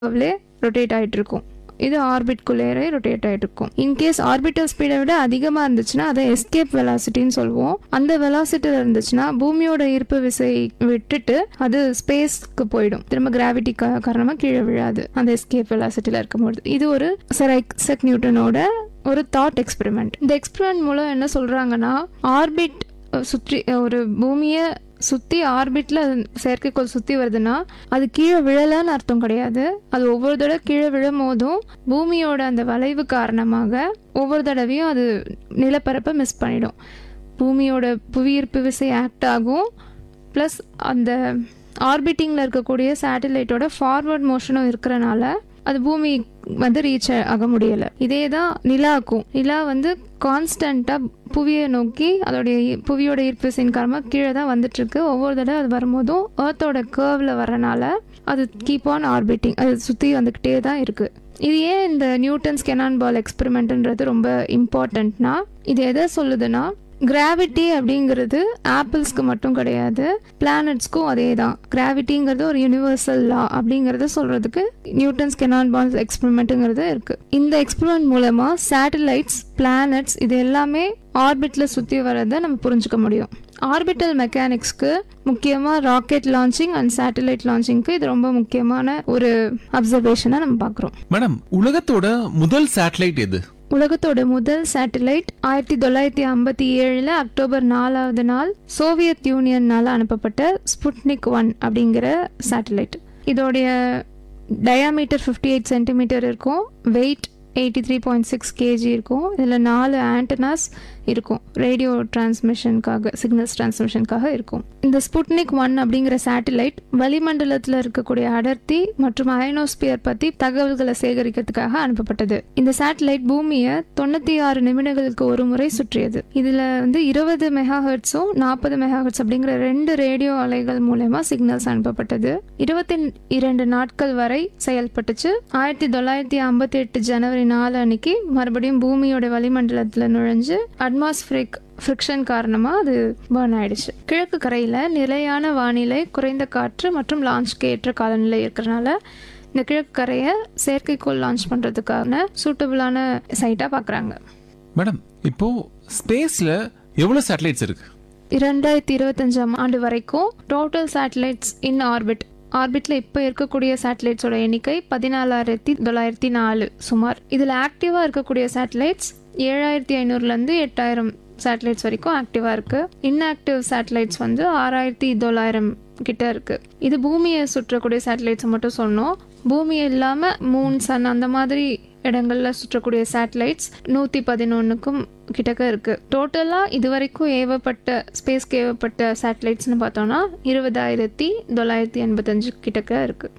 அவளே ரொட்டேட் ஆகிட்டு இருக்கும் இது ஆர்பிட்குள்ளேயே ரொட்டேட் ஆகிட்டு இருக்கும் இன்கேஸ் ஆர்பிட்டல் ஸ்பீடை விட அதிகமாக இருந்துச்சுன்னா அதை எஸ்கேப் வெலாசிட்டின்னு சொல்லுவோம் அந்த வெலாசிட்டியில் இருந்துச்சுன்னா பூமியோட ஈர்ப்பு விசை விட்டுட்டு அது ஸ்பேஸ்க்கு போயிடும் திரும்ப கிராவிட்டி காரணமாக கீழே விழாது அந்த எஸ்கேப் வெலாசிட்டியில் இருக்கும்போது இது ஒரு சர் ஐசக் நியூட்டனோட ஒரு தாட் எக்ஸ்பெரிமெண்ட் இந்த எக்ஸ்பெரிமெண்ட் மூலம் என்ன சொல்கிறாங்கன்னா ஆர்பிட் சுற்றி ஒரு பூமியை சுற்றி ஆர்பிட்டில் செயற்கைக்கோள் சுற்றி வருதுன்னா அது கீழே விழலைன்னு அர்த்தம் கிடையாது அது ஒவ்வொரு தடவை கீழே விழும் போதும் பூமியோட அந்த வளைவு காரணமாக ஒவ்வொரு தடவையும் அது நிலப்பரப்பை மிஸ் பண்ணிடும் பூமியோட புவியீர்ப்பு விசை ஆக்ட் ஆகும் ப்ளஸ் அந்த ஆர்பிட்டிங்கில் இருக்கக்கூடிய சேட்டலைட்டோட ஃபார்வர்ட் மோஷனும் இருக்கிறனால அது பூமி வந்து ரீச் ஆக முடியலை இதே தான் நிலாக்கும் நிலா வந்து கான்ஸ்டண்ட்டாக புவியை நோக்கி அதோடைய ஈ- புவியோட ஈர்ப்பு விசையின் காரணமாக கீழே தான் வந்துட்டுருக்கு ஒவ்வொரு தடவை அது வரும்போதும் ஏர்த்தோட கேர்வில் வரனால அது கீப் ஆன் ஆர்பிட்டிங் அது சுற்றி வந்துக்கிட்டே தான் இருக்குது இது ஏன் இந்த நியூட்டன்ஸ் கெனான் பால் எக்ஸ்பெரிமெண்ட்ன்றது ரொம்ப இம்பார்ட்டண்ட்னா இது எதை சொல்லுதுன்னா கிராவிட்டி அப்படிங்கிறது ஆப்பிள்ஸ்க்கு மட்டும் கிடையாது பிளானட்ஸ்க்கும் அதே தான் கிராவிட்டிங்கிறது ஒரு யுனிவர்சல் லா அப்படிங்கிறத சொல்கிறதுக்கு நியூட்டன்ஸ் கெனான் பால் எக்ஸ்பெரிமெண்ட்டுங்கிறது இருக்குது இந்த எக்ஸ்பெரிமெண்ட் மூலமாக சேட்டலைட்ஸ் பிளானட்ஸ் இது எல்லாமே ஆர்பிட்டில் சுற்றி வரதை நம்ம புரிஞ்சுக்க முடியும் ஆர்பிட்டல் மெக்கானிக்ஸ்க்கு முக்கியமாக ராக்கெட் லான்ச்சிங் அண்ட் சேட்டலைட் லான்ச்சிங்க்கு இது ரொம்ப முக்கியமான ஒரு அப்சர்வேஷனாக நம்ம பார்க்குறோம் மேடம் உலகத்தோட முதல் சேட்டலைட் எது உலகத்தோட முதல் சேட்டலைட் ஆயிரத்தி தொள்ளாயிரத்தி ஐம்பத்தி ஏழில் அக்டோபர் நாலாவது நாள் சோவியத் யூனியனால் அனுப்பப்பட்ட ஸ்புட்னிக் ஒன் அப்படிங்கிற சேட்டலைட் இதோடைய டயாமீட்டர் ஃபிஃப்டி எயிட் சென்டிமீட்டர் இருக்கும் weight eighty three point six kg இருக்கும் இதில் நாலு ஆண்டனாஸ் இருக்கும் ரேடியோ டிரான்ஸ்மிஷனுக்காக சிக்னல்ஸ் டிரான்ஸ்மிஷனுக்காக இருக்கும் இந்த ஸ்புட்னிக் ஒன் அப்படிங்கிற சேட்டலைட் வளிமண்டலத்தில் இருக்கக்கூடிய அடர்த்தி மற்றும் அயனோஸ்பியர் பற்றி தகவல்களை சேகரிக்கிறதுக்காக அனுப்பப்பட்டது இந்த சேட்டலைட் பூமியை தொண்ணூற்றி ஆறு நிமிடங்களுக்கு ஒரு முறை சுற்றியது இதில் வந்து இருபது மெகா ஹெர்ட்ஸும் நாற்பது மெகா ஹெர்ட்ஸ் அப்படிங்கிற ரெண்டு ரேடியோ அலைகள் மூலயமா சிக்னல்ஸ் அனுப்பப்பட்டது இருபத்தி இரண்டு நாட்கள் வரை செயல்பட்டுச்சு ஆயிரத்தி தொள்ளாயிரத்தி ஐம்பத்தி எட்டு ஜனவரி நாலு அன்னைக்கு மறுபடியும் பூமியோட வளிமண்டலத்தில் நுழைஞ்சு அட்மாஸ்பிரிக் ஃப்ரிக்ஷன் காரணமாக அது பர்ன் ஆயிடுச்சு கிழக்கு கரையில் நிலையான வானிலை குறைந்த காற்று மற்றும் லான்ச்க்கு ஏற்ற காலநிலை இருக்கிறனால இந்த கிழக்கு கரையை செயற்கைக்கோள் லான்ச் பண்ணுறதுக்கான சூட்டபிளான சைட்டாக பார்க்குறாங்க மேடம் இப்போ ஸ்பேஸ்ல எவ்வளவு சேட்டலைட்ஸ் இருக்கு இரண்டாயிரத்தி இருபத்தஞ்சாம் ஆண்டு வரைக்கும் டோட்டல் சேட்டலைட்ஸ் இன் ஆர்பிட் ஆர்பிட்ல இப்போ இருக்கக்கூடிய சேட்டலைட்ஸோட எண்ணிக்கை பதினாலாயிரத்தி தொள்ளாயிரத்தி நாலு சுமார் இதில் ஆக்டிவாக இருக்கக்கூடிய சேட்டலைட்ஸ் ஏழாயிரத்தி ஐநூறுலேருந்து எட்டாயிரம் சேட்டலைட்ஸ் வரைக்கும் ஆக்டிவாக இருக்குது இன்ஆக்டிவ் சேட்டலைட்ஸ் வந்து ஆறாயிரத்தி தொள்ளாயிரம் கிட்ட இருக்குது இது பூமியை சுற்றக்கூடிய சேட்டலைட்ஸை மட்டும் சொன்னோம் பூமியை இல்லாமல் மூன் சன் அந்த மாதிரி இடங்களில் சுற்றக்கூடிய சேட்டலைட்ஸ் நூற்றி பதினொன்றுக்கும் கிட்டக்க இருக்குது டோட்டலாக இது வரைக்கும் ஏவப்பட்ட ஸ்பேஸ்க்கு ஏவப்பட்ட சேட்டலைட்ஸ்னு பார்த்தோன்னா இருபதாயிரத்தி தொள்ளாயிரத்தி எண்பத்தஞ்சு கிட்டக்க இருக்குது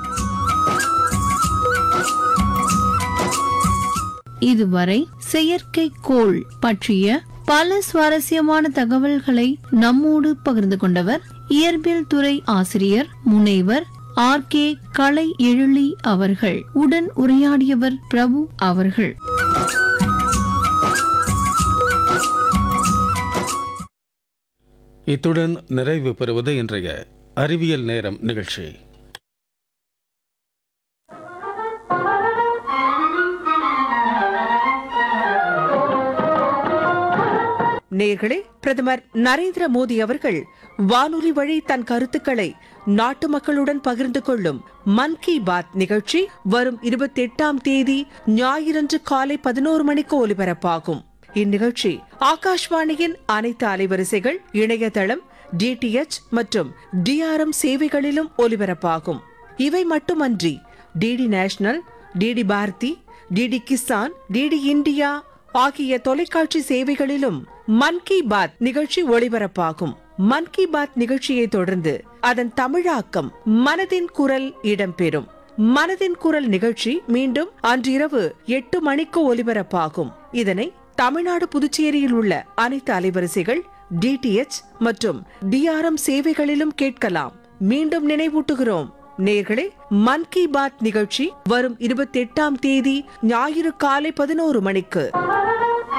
இதுவரை செயற்கைக்கோள் பற்றிய பல சுவாரஸ்யமான தகவல்களை நம்மோடு பகிர்ந்து கொண்டவர் இயற்பியல் துறை ஆசிரியர் முனைவர் ஆர் கே கலை எழிலி அவர்கள் உடன் உரையாடியவர் பிரபு அவர்கள் இத்துடன் நிறைவு பெறுவது இன்றைய அறிவியல் நேரம் நிகழ்ச்சி நேர்களே பிரதமர் நரேந்திர மோடி அவர்கள் வானொலி வழி தன் கருத்துக்களை நாட்டு மக்களுடன் பகிர்ந்து கொள்ளும் மன் கி பாத் நிகழ்ச்சி வரும் இருபத்தி எட்டாம் தேதி ஞாயிறன்று காலை பதினோரு மணிக்கு ஒலிபரப்பாகும் இந்நிகழ்ச்சி ஆகாஷ்வாணியின் அனைத்து அலைவரிசைகள் இணையதளம் டிடிஎச் மற்றும் டிஆர்எம் சேவைகளிலும் ஒலிபரப்பாகும் இவை மட்டுமன்றி DD national DD Bharati DD Kisan DD India ஆகிய தொலைக்காட்சி சேவைகளிலும் மன் கி பாத் நிகழ்ச்சி ஒளிபரப்பாகும் மன் கி பாத் நிகழ்ச்சியை தொடர்ந்து அதன் தமிழாக்கம் மனதின் குரல் இடம்பெறும் மனதின் குரல் நிகழ்ச்சி மீண்டும் அன்றிரவு எட்டு மணிக்கு ஒலிபரப்பாகும் இதனை தமிழ்நாடு புதுச்சேரியில் உள்ள அனைத்து அலைவரிசைகள் டிடிஎச் மற்றும் டிஆர்எம் சேவைகளிலும் கேட்கலாம் மீண்டும் நினைவூட்டுகிறோம் நேர்களே மன் கி பாத் நிகழ்ச்சி வரும் இருபத்தி எட்டாம் தேதி ஞாயிறு காலை பதினோரு மணிக்கு